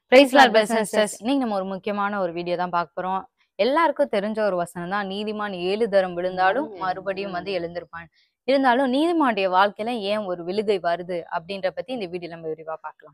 Price Lord business இன்னைக்கு நம்ம ஒரு முக்கியமான ஒரு வீடியோ தான் பார்க்க போறோம் எல்லாருக்கும் தெரிஞ்ச ஒரு வசனம் தான் நீதிமான் ஏழு தரம் விழுந்தாலும் ம், மறுபடியும் வந்து எழுந்திருப்பான் இருந்தாலும் நீதிமானுடைய வாழ்க்கையில ஏன் ஒரு விழுகை வருது அப்படின்ற பத்தி இந்த வீடியோ நம்ம விரிவா பார்க்கலாம்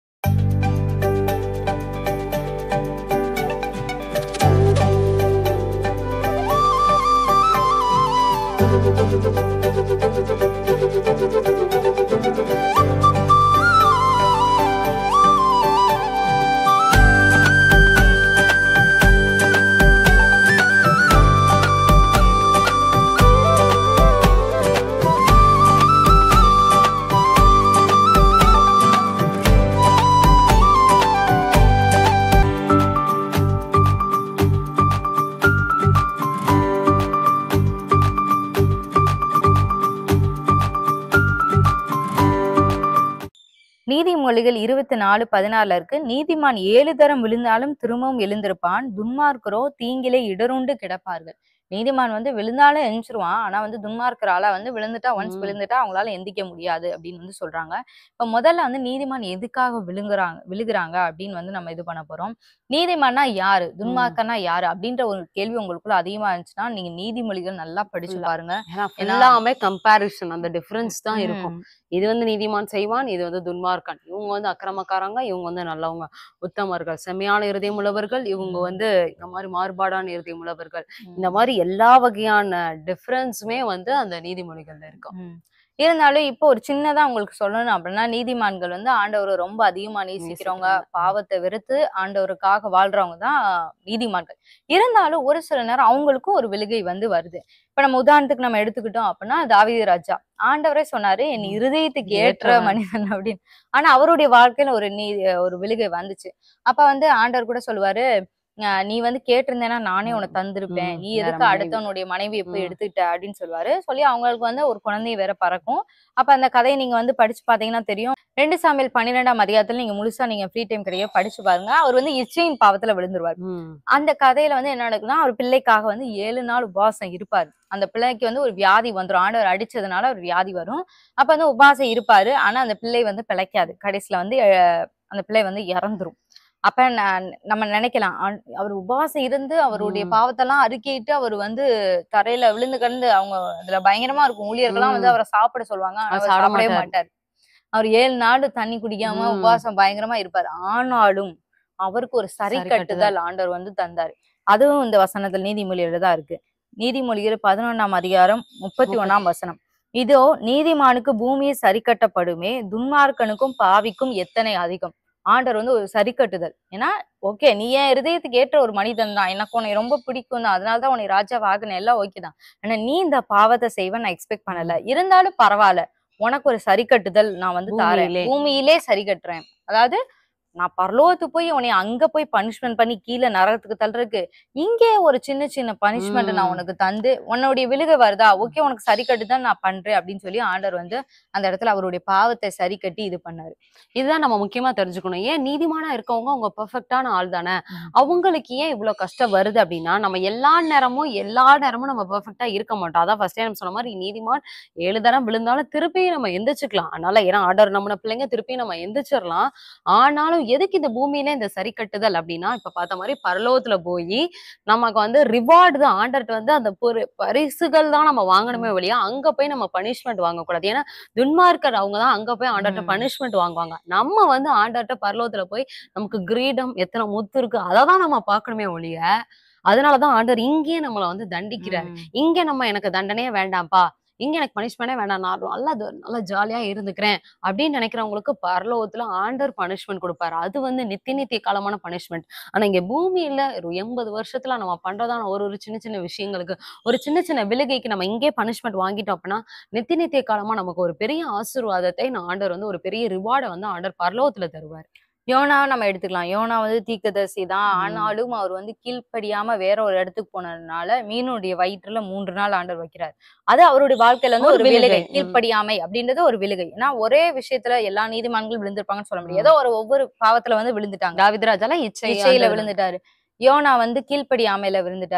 நீதிமொழிகள் இருபத்தி நாலு பதினாறுல இருக்கு நீதிமான் ஏழு தரம் விழுந்தாலும் திரும்பவும் எழுந்திருப்பான் துன்மார்க்கரோ தீங்கிலே இடருண்டு கிடப்பார்கள் நீதிமான் வந்து விழுந்தாலும் எந்திரிச்சிருவான் ஆனா வந்து துன்மார்க்கர் ஆளா வந்து விழுந்துட்டா ஒன்ஸ் ம். விழுந்துட்டா அவங்களால எந்திக்க முடியாது அப்படின்னு வந்து சொல்றாங்க இப்ப முதல்ல வந்து நீதிமான் எதுக்காக விழுங்குறாங்க விழுகுறாங்க அப்படின்னு வந்து நம்ம இது பண்ண போறோம் நீதிமான்னா யாரு துன்மார்க்கனா யாரு அப்படின்ற ஒரு கேள்வி உங்களுக்குள்ள அதிகமா இருந்துச்சுன்னா நீங்க நீதிமொழிகள் நல்லா படிச்சு Full-ஆ. பாருங்க ஏன்னா ஏன்னா- எல்லாமே கம்பாரிசன் அந்த டிஃபரன்ஸ் தான் இருக்கும் ம். இது வந்து நீதிமான் செய்வான் இது வந்து துன்மார்க்கன் இவங்க வந்து அக்கிரமக்காரங்க இவங்க வந்து நல்லவங்க உத்தமர்கள் செம்மையான இருதயம் உள்ளவர்கள் இவங்க ம். வந்து இந்த மாதிரி மாறுபாடான இருதயம் உள்ளவர்கள் இந்த ம். மாதிரி எல்லா வகையான டிஃபரன்ஸுமே வந்து அந்த நீதிமொழிகள்ல இருக்கும் ம். இருந்தாலும் இப்போ ஒரு சின்னதா உங்களுக்கு சொல்லணும் அப்படின்னா நீதிமான்கள் வந்து ஆண்டவரை ரொம்ப அதிகமா நேசிக்கிறவங்க நேசிக்கிறாங்க. பாவத்தை வெறுத்து ஆண்டவருக்காக வாழ்றவங்க தான் நீதிமான்கள் இருந்தாலும் ஒரு சில நேரம் அவங்களுக்கும் ஒரு விழுகை வந்து வருது இப்ப நம்ம உதாரணத்துக்கு நம்ம எடுத்துக்கிட்டோம் அப்படின்னா தாவீது ராஜா ஆண்டவரே சொன்னாரு என் ம். இருதயத்துக்கு ஏற்ற ஏற்றவன். மனிதன் அப்படின்னு ஆனா அவருடைய வாழ்க்கையில ஒரு நீ ஒரு விழுகை வந்துச்சு அப்ப வந்து ஆண்டவர் கூட சொல்லுவாரு அஹ் நீ வந்து கேட்டிருந்தேன்னா நானே உனக்கு தந்திருப்பேன் ம். நீ வேற எதுக்கு மனைவி. அடுத்தவனுடைய மனைவியை போய் ம். எடுத்துக்கிட்ட அப்படின்னு சொல்லுவாரு சொல்லி அவங்களுக்கு வந்து ஒரு குழந்தை வேற பறக்கும் அப்ப அந்த கதையை நீங்க வந்து படிச்சு பாத்தீங்கன்னா தெரியும் ரெண்டு சாமியல் பன்னிரெண்டாம் அதிகாரத்துல நீங்க முழுசா நீங்க ஃப்ரீ டைம் கிடைக்க படிச்சு பாருங்க அவர் வந்து இச்சையின் பாவத்துல விழுந்துருவார் ம். அந்த கதையில வந்து என்ன நடக்குதுன்னா அவர் பிள்ளைக்காக வந்து ஏழு நாள் உபவாசம் இருப்பாரு அந்த பிள்ளைக்கு வந்து ஒரு வியாதி வந்துரும் ஆண்டவர் அடிச்சதுனால ஒரு வியாதி வரும் அப்ப வந்து உபவாசம் இருப்பாரு ஆனா அந்த பிள்ளை வந்து பிழைக்காது கடைசியில வந்து அஹ், அந்த பிள்ளை வந்து இறந்துரும் அப்ப நான் நம்ம நினைக்கலாம் ஆண்- அவர் உபவாசம் இருந்து அவருடைய ம். பாவத்தெல்லாம் அறிக்கையிட்டு அவர் வந்து தரையில விழுந்து கிடந்து அவங்க அதுல பயங்கரமா இருக்கும் ஊழியர்கள்லாம் வந்து ம். அவரை சாப்பிட சொல்லுவாங்க ஆனா அவர் அவர் சாப்பிட சாப்பிடவே மாட்டாரு. மாட்டார் அவர் ஏழு நாள் தண்ணி குடிக்காம ம். உபவாசம் பயங்கரமா இருப்பாரு ஆனாலும் அவருக்கு ஒரு சரி சரி கட்டுதல் ஆண்டவர் வந்து தந்தாரு அதுவும் இந்த வசனத்துல நீதிமொழியில தான் இருக்கு நீதிமொழிகள் பதினொன்னாம் அதிகாரம் முப்பத்தி ஒண்ணாம் வசனம் இதோ நீதிமானுக்கு பூமியை சரி கட்டப்படுமே துன்மார்க்கனுக்கும் பாவிக்கும் எத்தனை அதிகம் ஆண்டவர் வந்து ஒரு சரி கட்டுதல் ஏன்னா ஓகே நீ என் இருதயத்துக்கு ஏற்ற ஒரு மனிதன் தான் எனக்கு உன்னை ரொம்ப பிடிக்கும் தான் அதனாலதான் உன்னை ராஜா ஆகுன எல்லாம் ஓகே தான் ஆனா நீ இந்த பாவத்தை செய்வ நான் எக்ஸ்பெக்ட் பண்ணல இருந்தாலும் பரவாயில்ல உனக்கு ஒரு சரி கட்டுதல் நான் வந்து தாரேன் பூமியிலே. பூமியிலே சரி கட்டுறேன் அதாவது நான் பரலோகத்து போய் உன்னை அங்க போய் பனிஷ்மெண்ட் பண்ணி கீழே நரகத்துக்கு தள்ளுறதுக்கு இங்கே ஒரு சின்ன சின்ன பனிஷ்மெண்ட் நான் ம். உனக்கு தந்து உன்னுடைய விழுகை வருதா ஓகே உனக்கு சரி கட்டுதான் நான் பண்றேன் அப்படின்னு சொல்லி ஆண்டவர் வந்து அந்த இடத்துல அவருடைய பாவத்தை சரி கட்டி இது பண்ணாரு இதுதான் நம்ம முக்கியமா தெரிஞ்சுக்கணும் ஏன் நீதிமானா இருக்கவங்க அவங்க பெர்ஃபெக்டான ஆள் தானே ம். அவங்களுக்கு ஏன் இவ்வளவு கஷ்டம் வருது அப்படின்னா நம்ம எல்லா நேரமும் எல்லா நேரமும் நம்ம பெர்ஃபெக்டா இருக்க மாட்டோம் அதான் ஃபர்ஸ்ட் டைம் சொன்ன மாதிரி நீதிமான் ஏழு தரம் விழுந்தாலும் திருப்பி நம்ம எந்திரிச்சுக்கலாம் அதனால ஏன்னா ஆர்டர் நம்ம பிள்ளைங்க திருப்பி நம்ம எந்திரிச்சிடலாம் ஆனாலும் எதுக்கு இந்த பூமியில இந்த சரி கட்டுதல் அப்படின்னா இப்ப பார்த்த மாதிரி பரலோகத்துல போய் நமக்கு வந்து ரிவார்டு தான் ஆண்டர்ட்ட வந்து அந்த பொரு பரிசுகள் தான் நம்ம வாங்கணுமே வழியா அங்க போய் நம்ம பனிஷ்மெண்ட் வாங்கக்கூடாது ஏன்னா துன்மார்க்கர் அவங்க தான் அங்க போய் ஆண்டர்ட்ட ம். பனிஷ்மெண்ட் வாங்குவாங்க நம்ம வந்து ஆண்டர்ட்ட பரலோகத்துல போய் நமக்கு கிரீடம் எத்தனை முத்து இருக்கு அதை தான் நம்ம பார்க்கணுமே ஒழிய அதனாலதான் ஆண்டவர் இங்கேயே நம்மள வந்து தண்டிக்கிறாரு ம். இங்க நம்ம எனக்கு தண்டனையே வேண்டாம்ப்பா இங்க எனக்கு பனிஷ்மெண்டே வேண்டாம் நான் நல்லா து- நல்லா ஜாலியா இருந்துக்கிறேன் அப்படின்னு நினைக்கிறவங்களுக்கு பரலோகத்துல ஆண்டர் பனிஷ்மெண்ட் கொடுப்பாரு அது வந்து நித்திய நித்திய காலமான பனிஷ்மெண்ட் ஆனா இங்க பூமியில ஒரு எண்பது வருஷத்துல நம்ம பண்றதான ஒரு ஒரு சின்ன சின்ன விஷயங்களுக்கு ஒரு சின்ன சின்ன விலுகைக்கு நம்ம இங்கே பனிஷ்மெண்ட் வாங்கிட்டோம் அப்படின்னா நித்திய நித்திய காலமா நமக்கு ஒரு பெரிய ஆசீர்வாதத்தை நான் ஆண்டர் வந்து ஒரு பெரிய ரிவார்டை வந்து ஆண்டர் பரலோகத்துல தருவார் யோனா நம்ம எடுத்துக்கலாம் யோனா வந்து தீர்க்கதரிசி தான் ம். ஆனாலும் அவர் வந்து கீழ்ப்படியாம வேற ஒரு இடத்துக்கு போனதுனால மீனுடைய வயிற்றுல மூன்று நாள் ஆண்டவர் வைக்கிறார் அது அவருடைய வாழ்க்கையில வந்து ஒரு ஒரு விலுகை விலுகை. ம். கீழ்ப்படியாமை அப்படின்றது ஒரு விலுகை ஏன்னா ஒரே விஷயத்துல எல்லா நீதிமான்களும் விழுந்திருப்பாங்கன்னு சொல்ல முடியாது ம். ஏதோ ஒரு ஒவ்வொரு பாவத்துல வந்து விழுந்துட்டாங்க தாவிதராஜால இச்சை இச்சையில அந்த- விழுந்துட்டாரு யோனா வந்து கீழ்ப்படியாமையில விழுந்துட்டாரு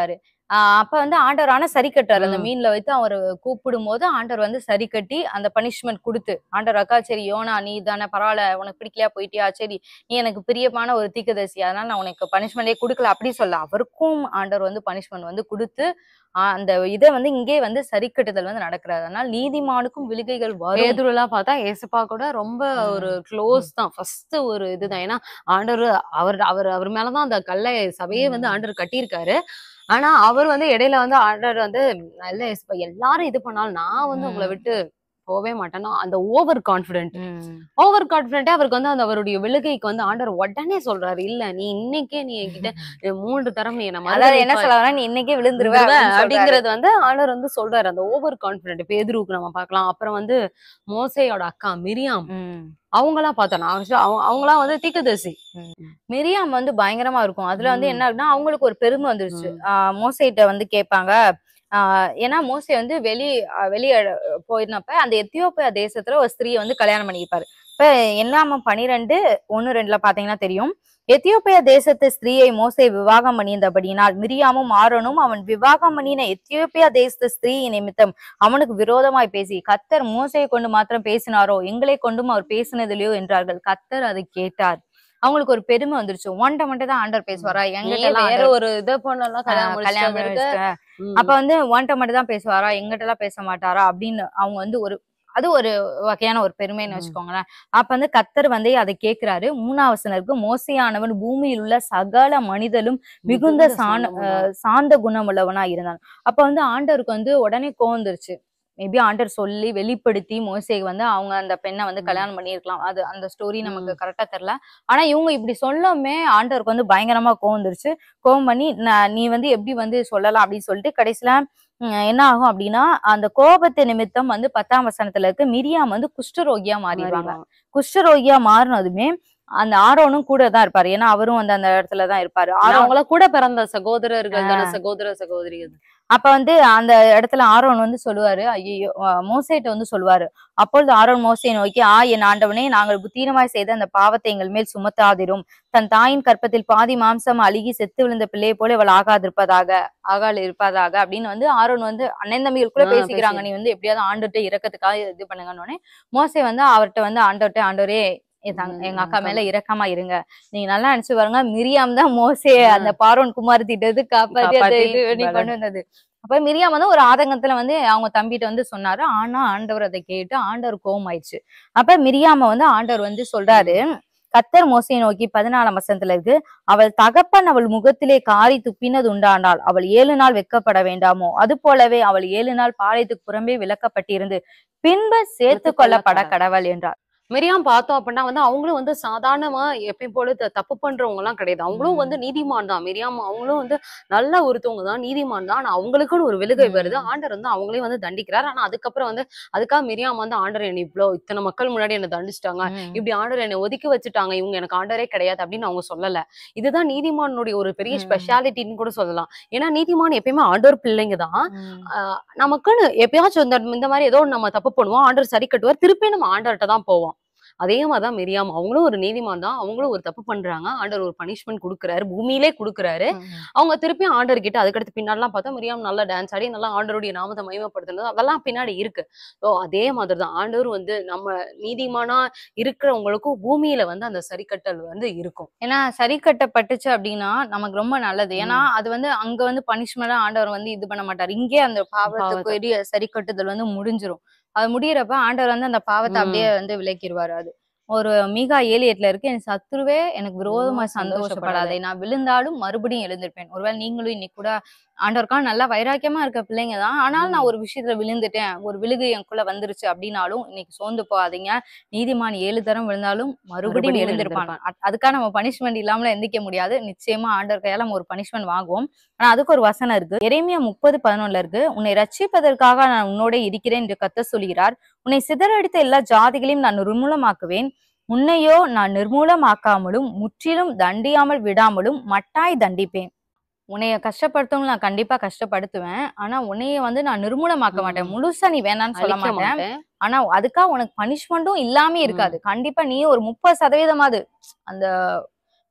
ஆஹ் அப்ப வந்து ஆண்டவர் ஆனா சரி கட்டாரு அந்த ம். மீன்ல வைத்து அவர் கூப்பிடும் போது ஆண்டவர் வந்து சரி கட்டி அந்த பனிஷ்மெண்ட் கொடுத்து ஆண்டவர் அக்கா சரி யோனா நீ தானே பரவாயில்ல உனக்கு பிடிக்கலையா போயிட்டியா சரி நீ எனக்கு பிரியமான ஒரு தீக்கதரிசி அதனால நான் உனக்கு பனிஷ்மெண்டே கொடுக்கல அப்படி சொல்ல அவருக்கும் ஆண்டவர் வந்து பனிஷ்மெண்ட் வந்து கொடுத்து ஆஹ் அந்த இதை வந்து இங்கே வந்து சரி கட்டுதல் வந்து நடக்கிறது அதனால நீதிமானுக்கும் விழுகைகள் வரும் பேதுருலாம் பார்த்தா ஏசப்பா கூட ரொம்ப ம். ஒரு க்ளோஸ் தான் ஃபர்ஸ்ட் ஒரு இதுதான் ஏன்னா ஆண்டவர் அவர் அவர் அவர் மேலதான் அந்த கல்லை சபையே வந்து ம். ஆண்டவர் கட்டியிருக்காரு ஆனா அவர் வந்து இடையில வந்து ஆண்டவர் வந்து இல்ல ஏசப்பா எல்லாரும் இது பண்ணாலும் நான் வந்து உங்களை ம். விட்டு போவே மாட்டேன்னா அந்த ஓவர் கான்பிடென்ட் ம். ஓவர் கான்பிடென்ட்டே அவருக்கு வந்து அந்த அவருடைய விழுகைக்கு வந்து ஆண்டவர் உடனே சொல்றாரு இல்ல நீ இன்னைக்கே நீ என்கிட்ட அஹ் மூன்று தரம் நீ என்ன அதாவது என்ன மறுதலிப்பாய். சொல்றாங்கன்னா நீ இன்னைக்கே விழுந்துருவ விழுந்துருவ அப்படின்னு சொல்றாரு. அப்படிங்கறது வந்து ஆண்டவர் வந்து சொல்றாரு அந்த ஓவர் கான்பிடென்ட் பேதுருவுக்கு நம்ம பார்க்கலாம் அப்புறம் வந்து மோசையோட அக்கா மிரியாம் ம். அவங்களாம் பார்த்தோம் நான் actually அவங்க அவங்களாம் வந்து தீக்கதரிசி மிரியாம் வந்து பயங்கரமா இருக்கும் அதுல வந்து ம். என்ன ஆகுதுன்னா அவங்களுக்கு ஒரு பெருமை வந்துருச்சு ம். ஆஹ் மோசைட்ட வந்து கேட்பாங்க ஆஹ் ஏன்னா மோசே வந்து வெளி ஆஹ் வெளிய போயிருந்தப்ப அந்த எத்தியோப்பியா தேசத்துல ஒரு ஸ்திரீயை வந்து கல்யாணம் பண்ணியிருப்பாரு இப்ப என்னாம பனிரெண்டு ஒண்ணு ரெண்டுல பாத்தீங்கன்னா தெரியும் எத்தியோப்பியா தேசத்து ஸ்திரீயை மோசே விவாகம் பண்ணியிருந்தபடியினால் மிரியாமும் ஆரோனும் அவன் விவாகம் பண்ணின எத்தியோப்பியா தேசத்து ஸ்திரீ நிமித்தம் அவனுக்கு விரோதமாய் பேசி கத்தர் மோசையை கொண்டு மாத்திரம் பேசினாரோ எங்களை கொண்டும் அவர் பேசினதிலையோ என்றார்கள் கத்தர் அதை கேட்டார் அவங்களுக்கு ஒரு பெருமை வந்துருச்சு ஒன்ட்ட மட்டும் தான் ஆண்டர் பேசுவாரா நீ எங்கிட்ட எல்லாம் வேற ஆண்டவர், ஒரு இதை பொண்ணெல்லாம் ஆஹ், கல்யாணம் கல்யாணம் முடிச்சிட்டு பண்ணி இருக்க. வச்சுட்ட. ம். அப்ப வந்து ஒன்ட்ட மட்டும் தான் பேசுவாரா எங்கிட்ட எல்லாம் பேச மாட்டாரா அப்படின்னு அவங்க வந்து ஒரு அது ஒரு வகையான ஒரு பெருமைன்னு ம். வச்சுக்கோங்களேன் அப்ப வந்து கத்தர் வந்து அதை கேக்குறாரு மூணாவசனருக்கு மோசையானவன் பூமியில் உள்ள சகல மனிதலும் மிகுந்த சாண சாந்தமுள்ளவன். அஹ் சாந்த குணமுள்ளவனா இருந்தான் அப்ப வந்து ஆண்டவருக்கு வந்து உடனே கோவந்துருச்சு மேபி ஆண்டர் சொல்லி வெளிப்படுத்தி மோசேக்கு வந்து அவங்க அந்த பெண்ணை வந்து ம். கல்யாணம் பண்ணியிருக்கலாம் அது அந்த ஸ்டோரி நமக்கு ம். கரெக்டா தெரியல ஆனா இவங்க இப்படி சொல்லமே ஆண்டவருக்கு வந்து பயங்கரமா கோவந்துருச்சு கோவம் பண்ணி "நான் நீ வந்து எப்படி வந்து சொல்லலாம் அப்படின்னு சொல்லிட்டு கடைசியில உம், என்ன ஆகும் அப்படின்னா அந்த கோபத்து நிமித்தம் வந்து பத்தாம் வசனத்துல இருக்கு மிரியாம் வந்து குஷ்டரோகியா மாறிடுவாங்க மாறிடுவான். குஷ்டரோகியா மாறினதுமே அந்த ஆரோனும் கூட தான் இருப்பாரு ஏன்னா அவரும் வந்து அந்த இடத்துல தான் இருப்பாரு ஆனா ஆரோன் அவங்கள கூட பிறந்த சகோதரர்கள் தானே சகோதர சகோதரிகள் அப்ப வந்து அந்த இடத்துல ஆரோன் வந்து சொல்லுவாரு ஐயோ மோசேட்ட வந்து சொல்லுவாரு அப்பொழுது ஆரோன் மோசையை நோக்கி ஆ என் ஆண்டவனே நாங்கள் புத்தீனமாய் செய்த அந்த பாவத்தை எங்கள் மேல் சுமத்தாதிரும் தன் தாயின் கற்பத்தில் பாதி மாம்சம் அழுகி செத்து விழுந்த பிள்ளையை போல இவள் ஆகாதிருப்பதாக ஆகால் இருப்பதாக அப்படின்னு வந்து ஆரோன் வந்து அண்ணன் தம்பிகளுக்குள்ள ஆ, பேசிக்கிறாங்க பேசி. நீ வந்து எப்படியாவது ஆண்டுட்டு இறக்கத்துக்காக இது பண்ணுங்கன்னு உடனே மோசே வந்து அவர்ட்ட வந்து ஆண்டவர்ட்ட ஆண்டவரே என் தங்க- ம், எங்க அக்கா ம், மேல இரக்கமா இருங்க நீங்க நல்லா நினைச்சு பாருங்க மிரியாம் தான் மோசே ஆ. அந்த பார்வன் குமார் திட்டது காப்பாத்தி அந்த காப்பாத்தி இது பண்ணி பல- கொண்டு வந்தது அப்ப மிரியாம் வந்து ஒரு ஆதங்கத்துல வந்து அவங்க தம்பிட்ட வந்து சொன்னாரு ஆனா ஆண்டவர் அதை கேட்டு ஆண்டவர் கோவம் ஆயிடுச்சு அப்ப மிரியாம வந்து ஆண்டவர் வந்து சொல்றாரு கத்தர் மோசையை நோக்கி பதினாலாம் வசனத்துல இருக்கு அவள் தகப்பன் அவள் முகத்திலே காரி துப்பினது உண்டானால் அவள் ஏழு நாள் வெட்கப்பட வேண்டாமோ அது போலவே அவள் ஏழு நாள் பாளையத்துக்கு புறம்பே விலக்கப்பட்டிருந்து பின்பு சேர்த்து கொள்ளப்பட கடவுள் என்றார் மிரியாம் பார்த்தோம் அப்படின்னா வந்து அவங்களும் வந்து சாதாரணமா எப்பயும் போல த- தப்பு பண்றவங்க எல்லாம் கிடையாது அவங்களும் ம். வந்து நீதிமான் தான் மிரியாம் அவங்களும் வந்து நல்ல ஒருத்தவங்க தான் நீதிமான் தான் ஆனா அவங்களுக்குன்னு ஒரு விழுகை ம். வருது ஆண்டர் வந்து அவங்களையும் வந்து தண்டிக்கிறார் ஆனா அதுக்கப்புறம் வந்து அதுக்காக மிரியாம் வந்து ஆண்டர் என்னை இவ்வளோ இத்தனை மக்கள் முன்னாடி என்ன தண்டிச்சிட்டாங்க இப்படி ஆண்டர் என்னை ஒதுக்கி வச்சுட்டாங்க இவங்க எனக்கு ஆண்டரே கிடையாது அப்படின்னு அவங்க சொல்லல இதுதான் நீதிமானுடைய ஒரு பெரிய ம். ஸ்பெஷாலிட்டின்னு கூட சொல்லலாம் ஏன்னா நீதிமான் எப்பயுமே ஆண்டவர் பிள்ளைங்க தான் ஆஹ் நமக்குன்னு எப்பயாச்சும் இந்த இந்த மாதிரி ஏதோ ஒண்ணு நம்ம தப்பு பண்ணுவோம் ஆண்டவர் சரி கட்டுவார் திருப்பி நம்ம ஆண்டர்கிட்ட தான் போவோம் அதே மாதிரிதான் மிரியாம் அவங்களும் ஒரு நீதிமான் தான் அவங்களும் ஒரு தப்பு பண்றாங்க ஆண்டவர் ஒரு பனிஷ்மெண்ட் கொடுக்குறாரு பூமியிலே கொடுக்குறாரு அவங்க திருப்பி ஆண்டர் கிட்ட அதுக்கடுத்து பின்னாடிலாம் பார்த்தா மிரியாம் நல்லா டான்ஸ் ஆடி நல்லா ஆண்டருடைய நாமத்தை மகிமைப்படுத்துனது அதெல்லாம் பின்னாடி இருக்கு ஸோ அதே மாதிரி தான் ஆண்டவர் வந்து நம்ம நீதிமானா இருக்கிறவங்களுக்கும் பூமியில வந்து அந்த சரிக்கட்டல் வந்து இருக்கும் ஏன்னா சரி கட்டப்பட்டுச்சு அப்படின்னா நமக்கு ரொம்ப நல்லது ஏன்னா அது வந்து அங்க வந்து பனிஷ்மெண்டா ஆண்டவர் வந்து இது பண்ண மாட்டார் இங்கே அந்த பாவத்துக்கு பாவத்தை. எரிய சரி கட்டுதல் வந்து முடிஞ்சிரும் அது முடியறப்ப ஆண்டவர் வந்து அந்த பாவத்தை ம். அப்படியே வந்து விலக்கிடுவாரு அது ஒரு மீகா ஏழு எட்டுல இருக்கு என் சத்துருவே எனக்கு விரோதமா விரோதமா சந்தோஷப்படாதே நான் விழுந்தாலும் மறுபடியும் எழுந்திருப்பேன் ஒருவேளை நீங்களும் இன்னைக்கு கூட ஆண்டவருக்கான நல்லா வைராக்கியமா இருக்க பிள்ளைங்க தான் ஆனாலும் நான் ஒரு விஷயத்துல விழுந்துட்டேன் ஒரு விழுகு எனக்குள்ள வந்துருச்சு அப்படின்னாலும் இன்னைக்கு சோர்ந்து போகாதீங்க நீதிமான் ஏழு தரம் விழுந்தாலும் மறுபடியும் மறுபடியும் எழுந்திருப்பான் அ- அதுக்காக நம்ம பனிஷ்மெண்ட் இல்லாமல எந்திக்க முடியாது நிச்சயமா ஆண்டவர் கையால நம்ம ஒரு பனிஷ்மெண்ட் வாங்குவோம் ஆனா அதுக்கு ஒரு வசனம் இருக்கு எரேமியா முப்பது பதினொன்னுல இருக்கு உன்னை ரட்சிப்பதற்காக நான் உன்னோட இருக்கிறேன் என்று கத்த சொல்கிறார் உன்னை சிதறடித்த எல்லா ஜாதிகளையும் நான் நிர்மூலமாக்குவேன் உன்னையோ நான் நிர்மூலமாக்காமலும் முற்றிலும் தண்டியாமல் விடாமலும் மட்டாய் தண்டிப்பேன் உன்னைய கஷ்டப்படுத்தவங்க நான் கண்டிப்பா கஷ்டப்படுத்துவேன் ஆனா உன்னைய வந்து நான் நிர்மூலமாக்க மாட்டேன் ம். முழுசா நீ வேணான்னு சொல்ல அழிக்க மாட்டேன் மாட்டேன் ஆனா அதுக்காக உனக்கு பனிஷ்மெண்ட்டும் இல்லாமே இருக்காது கண்டிப்பா நீ ஒரு முப்பது சதவீதமாவது அந்த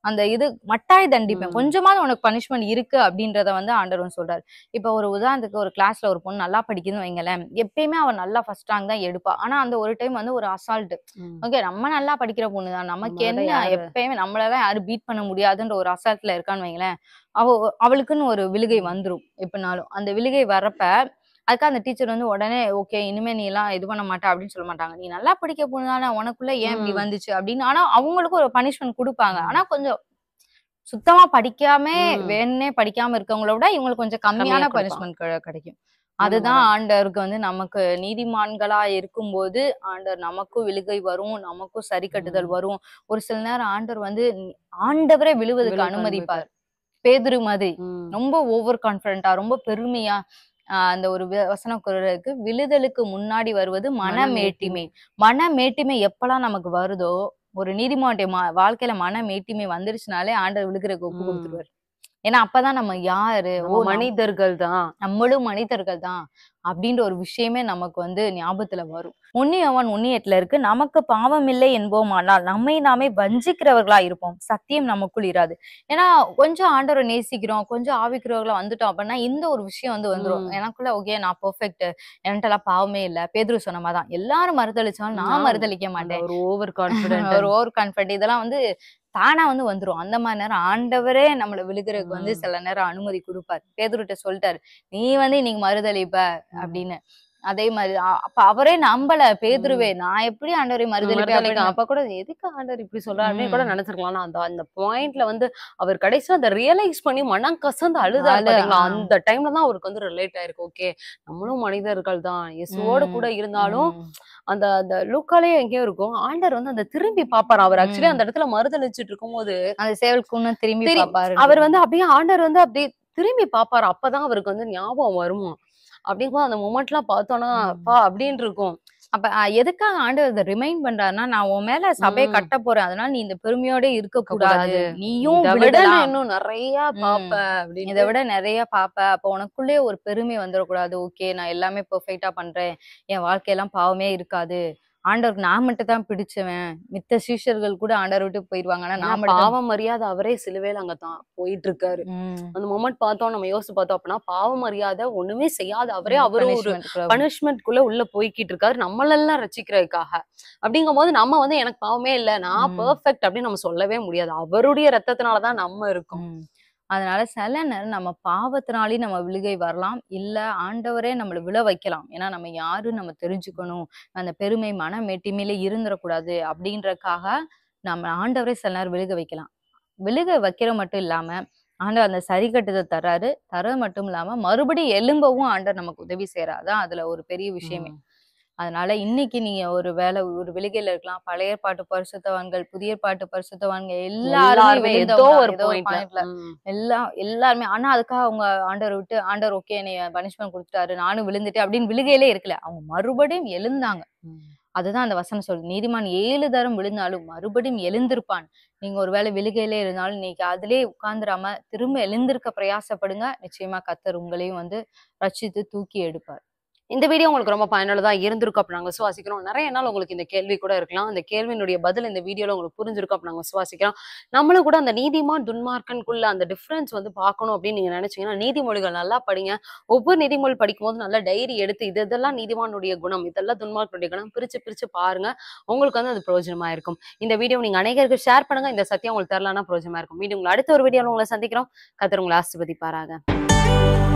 அந்த இது மட்டாய் தண்டிப்பேன் ம். கொஞ்சமாவது உனக்கு பனிஷ்மெண்ட் இருக்கு அப்படின்றத வந்து ஆண்டவர் வந்து சொல்றாரு இப்ப ஒரு உதாரணத்துக்கு ஒரு கிளாஸ்ல ஒரு பொண்ணு நல்லா படிக்குதுன்னு வைங்களேன் எப்பயுமே அவ நல்லா ஃபர்ஸ்ட் ரேங்க் தான் எடுப்பா ஆனா அந்த ஒரு டைம் வந்து ஒரு அசால்ட் ம். ஓகே நம்ம நல்லா படிக்கிற பொண்ணு தான் நமக்கு நம்மள என்ன யாரு? எப்பயுமே நம்மளதான் யாரும் பீட் பண்ண முடியாதுன்ற ஒரு அசால்ட்ல இருக்கான்னு வைங்களேன் அவ அவளுக்குன்னு ஒரு விழுகை வந்துரும் எப்படினாலும் அந்த விழுகை வரப்ப அதுக்கு அந்த டீச்சர் வந்து உடனே ஓகே இனிமே நீ எல்லாம் இது பண்ண மாட்டா அப்படின்னு சொல்ல மாட்டாங்க நீ நல்லா படிக்க பொண்ணுதானே உனக்குள்ள ஏன் இப்படி ம். வந்துச்சு அப்படின்னு ஆனா அவங்களுக்கும் ஒரு பனிஷ்மெண்ட் கொடுப்பாங்க ம். ஆனா கொஞ்சம் சுத்தமா படிக்காம ம். வேணுனே படிக்காம இருக்கவங்கள விட இவங்களுக்கு கொஞ்சம் கம்மியான கம்மியா கொடுப்பாங்க. பனிஷ்மெண்ட் கிடைக்கும் அதுதான் ஆண்டவருக்கு வந்து நமக்கு நீதிமான்களா இருக்கும்போது ஆண்டவர் நமக்கும் விழுகை வரும் நமக்கும் சரி கட்டுதல் ம். வரும் ஒரு சில நேரம் ஆண்டவர் வந்து நி- ஆண்டவரே விழுவதற்கு விழுக அனுமதிப்பார் பேதுரு மாதிரி ம். ரொம்ப ஓவர் கான்பிடண்டா ரொம்ப பெருமையா ஆஹ் அந்த ஒரு வி- வசன குரலுக்கு விழுதலுக்கு முன்னாடி வருவது மனமேட்டிமை மனமேட்டிமை எப்பெல்லாம் நமக்கு வருதோ ஒரு நீதிமானுடைய மா- வாழ்க்கையில மனமேட்டிமை வந்துருச்சுனாலே ஆண்டவர் விழுகிறதுக்கு ஒப்பு ம். கொடுத்துருவாரு ஏன்னா அப்பதான் நம்ம யாரு ஓ நம்ம நம்ம- மனிதர்கள் தான் நம்மளும் மனிதர்கள் தான் அப்படின்ற ஒரு விஷயமே நமக்கு வந்து ஞாபகத்துல வரும் ஒன்னி அவன் ஒன்னியத்துல இருக்கு நமக்கு பாவம் இல்லை என்போமானால் நம்மை நாமே வஞ்சிக்கிறவர்களா இருப்போம் சத்தியம் நமக்குள் இராது ஏன்னா கொஞ்சம் ஆண்டவரை நேசிக்கிறோம் கொஞ்சம் ஆவிக்கிறவர்களா வந்துட்டோம் அப்படின்னா இந்த ஒரு விஷயம் வந்து வந்துரும் ம். எனக்குள்ள ஓகே நான் பெர்ஃபெக்ட் என்கிட்ட எல்லாம் பாவமே இல்ல பேதுரு சொன்ன மாதிரிதான் எல்லாரும் மறுதளிச்சாலும் நான் நான் மறுதளிக்க அந்த மாட்டேன் ஒரு ஓவர் கான்பிடென்ட் ஒரு ஓவர் கான்பிடன்ட் இதெல்லாம் வந்து தானா வந்து வந்துரும் அந்த மாதிரி நேரம் ஆண்டவரே நம்மள விழுகிறதுக்கு வந்து ம். சில நேரம் அனுமதி கொடுப்பாரு பேதுருட்ட சொல்லிட்டாரு நீ வந்து இன்னைக்கு மறுதளிப்ப அப்படின்னு அதே மாதிரி அ- அப்ப அவரே நம்பல பேதுருவே நான் எப்படி ஆண்டவரை மறுதளிப்பேன் மறுதளிக்க அப்படின்னு அப்ப கூட எதுக்கு ஆண்டவர் இப்படி சொல்றாரு அப்படின்னு கூட ம். நினைச்சிருக்கலாம் ஆனா அந்த அந்த பாயிண்ட்ல வந்து அவர் கடைசியா அதை ரியலைஸ் பண்ணி மனம் கசந்து அழுதாரு அழு, பாத்தீங்களா ஆ. அந்த டைம்ல தான் அவருக்கு வந்து ரிலேட் ஆயிருக்கு ஓகே நம்மளும் மனிதர்கள் தான் இயேசுவோட ம். கூட இருந்தாலும் ம். அந்த அந்த லுக்காலே எங்கேயோ இருக்கும் ஆண்டவர் வந்து அந்த திரும்பி பாப்பாரு அவர் ஆக்சுவலி ம். அந்த இடத்துல மறுதளிச்சிட்டு இருக்கும்போது அந்த சேவலுக்கு திரும்பி திரி- பாப்பாரு அவர் வந்து அப்படியே ஆண்டவர் வந்து அப்படியே திரும்பி பாப்பாரு அப்பதான் அவருக்கு வந்து ஞாபகம் வருமா அப்படிங்கும்போது அந்த மொமெண்ட் எல்லாம் பார்த்தோம்னா ம். பா அப்படின்னு இருக்கும் அப்ப அ, எதுக்காக ஆண்டவர் இதை ரிமைண்ட் பண்றாருன்னா நான் உன் மேல சபையை ம். கட்ட போறேன் அதனால நீ இந்த பெருமையோட இருக்க கூடாது கூடாது. நீயும் இதை விட விழுகலாம் நான் இன்னும் நிறைய ம். பாப்பேன் அப்படின்னு இதை விட நிறைய பாப்ப அப்ப உனக்குள்ளே ஒரு பெருமை வந்துடக்கூடாது ஓகே நான் எல்லாமே பெர்ஃபெக்ட்டா பண்றேன் என் வாழ்க்கையெல்லாம் பாவமே இருக்காது ஆண்டவருக்கு நான் மட்டும் தான் பிடிச்சவன் மித்த சீஷர்கள் கூட ஆண்டவர் விட்டு போயிருவாங்க ஆனா ஏன்னா நான் மட்டும் தான் பாவம் மரியாதை அவரே சிலுவையில அங்க தான் போயிட்டு இருக்காரு ம். அந்த மொமெண்ட் பார்த்தோம் நம்ம யோசிச்சு பார்த்தோம் அப்படின்னா பாவம் மரியாதை ஒண்ணுமே செய்யாத அவரே ம், அவரும் ஒரு punishment க்கு. பனிஷ்மெண்ட் குள்ள உள்ள போய்கிட்டு இருக்காரு நம்மளெல்லாம் ரசிக்கிறதுக்காக அப்படிங்கும் போது நம்ம வந்து எனக்கு பாவமே இல்ல நான் ம். பெர்ஃபெக்ட் அப்படின்னு நம்ம சொல்லவே முடியாது அவருடைய ரத்தத்தினாலதான் நம்ம இருக்கோம் ம். அதனால சில நேரம் நம்ம பாவத்தினாலேயும் நம்ம விழுகை வரலாம் இல்ல ஆண்டவரே நம்மள விழ வைக்கலாம் ஏன்னா நம்ம யாருன்னு நம்ம தெரிஞ்சுக்கணும் அந்த பெருமை மன மேட்டிமையில இருந்துடக்கூடாது அப்படின்றக்காக நம்ம ஆண்டவரே சில நேரம் விழுக வைக்கலாம் விழுக வைக்கிற மட்டும் இல்லாம ஆண்டவர் அந்த சரி கட்டுதை தர்றாரு தர மட்டும் இல்லாம மறுபடியும் எலும்பவும் ஆண்டவர் நமக்கு உதவி செய்யறாரு அதான் அதுல ஒரு பெரிய விஷயமே அதனால இன்னைக்கு நீங்க ஒரு வேலை ஒரு விழுகையில இருக்கலாம் பழைய பாட்டு பரிசுத்தவான்கள் புதிய பாட்டு பரிசுத்தவான்கள் எல்லாருமே எல்லாருமே ஏதோ விழுந்தவங்க ஒரு ஏதோ ஒரு பாயிண்ட்ல பாயிண்ட்ல எல்லாம் எல்லாருமே ஆனா அதுக்காக அவங்க ஆண்டவர் விட்டு ஆண்டவர் ஓகே என்னைய பனிஷ்மெண்ட் கொடுத்துட்டாரு நானும் விழுந்துட்டேன் அப்படின்னு விழுகையிலே இருக்கல அவங்க மறுபடியும் எழுந்தாங்க அதுதான் அந்த வசனம் சொல்லுது நீதிமான் ஏழு தரம் விழுந்தாலும் மறுபடியும் எழுந்திருப்பான் நீங்க ஒருவேளை விழுகையிலே இருந்தாலும் இன்னைக்கு அதிலே உட்கார்ந்துராம திரும்ப எழுந்திருக்க பிரயாசப்படுங்க நிச்சயமா கத்தர் உங்களையும் வந்து ரட்சித்து தூக்கி எடுப்பார் இந்த வீடியோ உங்களுக்கு ரொம்ப பயனுள்ளதா இருந்திருக்கும் அப்ப நாங்க விசுவாசிக்கிறோம் நிறைய நாள் உங்களுக்கு இந்த கேள்வி கூட இருக்கலாம் அந்த கேள்வியினுடைய பதில் இந்த வீடியோல உங்களுக்கு புரிஞ்சிருக்கும் அப்ப நாங்க விசுவாசிக்கிறோம் நம்மளும் கூட அந்த நீதிமான் துன்மார்க்கனுக்குள்ள அந்த டிஃபரன்ஸ் வந்து பார்க்கணும் அப்படின்னு நீங்க நினைச்சீங்கன்னா நீதிமொழிகள் நல்லா படிங்க ஒவ்வொரு நீதிமொழி படிக்கும்போது நல்லா டைரி எடுத்து இது இதெல்லாம் நீதிமானுடைய குணம் இதெல்லாம் துன்மார்க்கனுடைய குணம் பிரிச்சு பிரிச்சு பாருங்க உங்களுக்கு வந்து அது பிரயோஜனமா இருக்கும் இந்த வீடியோ நீங்க அனைவருக்கு ஷேர் பண்ணுங்க இந்த சத்தியம் உங்களுக்கு தரலாம்னா பிரயோஜனமா இருக்கும் மீண்டும் உங்களை அடுத்த ஒரு வீடியோல உங்களை சந்திக்கிறோம் கத்தர் உங்களை ஆசிர்வதிப்பாராக